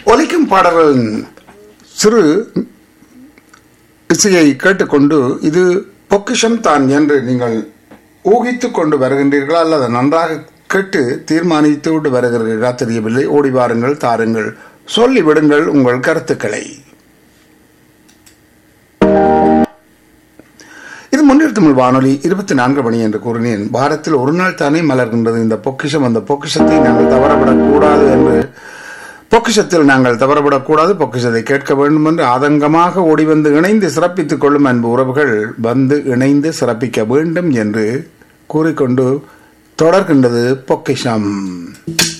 ஒலிக்கும் பாடல்களின் சிறு இசையை கேட்டுக்கொண்டு இது பொக்கிஷம் தான் என்று நீங்கள் ஊகித்துக் கொண்டு வருகின்றீர்களா அல்லது நன்றாக கேட்டு தீர்மானித்து விட்டு வருகிறீர்களா தெரியவில்லை ஓடி வாருங்கள் தாருங்கள் சொல்லி விடுங்கள் உங்கள் கருத்துக்களை இது முன்னிறு தமிழ் வானொலி இருபத்தி நான்கு மணி என்று கூறினேன் வாரத்தில் ஒரு நாள் தானே மலர்கின்றது இந்த பொக்கிஷம் அந்த பொக்கிஷத்தை நாங்கள் தவறவிடக்கூடாது என்று பொக்கிஷத்தில் நாங்கள் தவறவிடக்கூடாது பொக்கிஷத்தை கேட்க வேண்டும் என்று ஆதங்கமாக ஓடி வந்து இணைந்து சிறப்பித்துக் கொள்ளும் அன்பு உறவுகள் வந்து இணைந்து சிறப்பிக்க வேண்டும் என்று கூறிக்கொண்டு தொடர்கின்றது பொக்கிஷம்